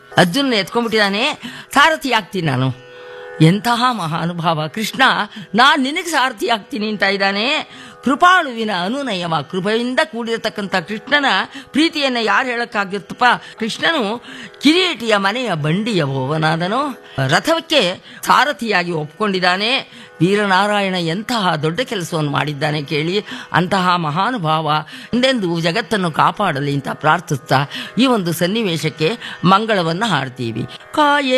ಅರ್ಜುನ ಎತ್ಕೊಂಡ್ಬಿಟ್ಟಿದ್ದಾನೆ ಸಾರಥಿ ಆಗ್ತೀನಿ ನಾನು ಎಂತಹ ಮಹಾನುಭಾವ ಕೃಷ್ಣ ನಾನು ನಿನಗೆ ಸಾರಥಿ ಆಗ್ತೀನಿ ಅಂತ ಇದ್ದಾನೆ ಕೃಪಾಳುವಿನ ಅನುನಯವ ಕೃಪೆಯಿಂದ ಕೂಡಿರತಕ್ಕಂಥ ಕೃಷ್ಣನ ಪ್ರೀತಿಯನ್ನು ಯಾರು ಹೇಳಕ್ಕಾಗುತ್ತಪ್ಪ ಕೃಷ್ಣನು ಕಿರೀಟಿಯ ಮನೆಯ ಬಂಡಿಯ ಭೋವನಾದನು ರಥಕ್ಕೆ ಸಾರಥಿಯಾಗಿ ಒಪ್ಕೊಂಡಿದ್ದಾನೆ ವೀರನಾರಾಯಣ ಎಂತಹ ದೊಡ್ಡ ಕೆಲಸವನ್ನು ಮಾಡಿದ್ದಾನೆ ಕೇಳಿ ಅಂತಹ ಮಹಾನುಭಾವ ಎಂದೆಂದು ಜಗತ್ತನ್ನು ಕಾಪಾಡಲಿ ಅಂತ ಪ್ರಾರ್ಥಿಸ್ತಾ ಈ ಒಂದು ಸನ್ನಿವೇಶಕ್ಕೆ ಮಂಗಳವನ್ನು ಹಾಡ್ತೀವಿ ಕಾಯೇ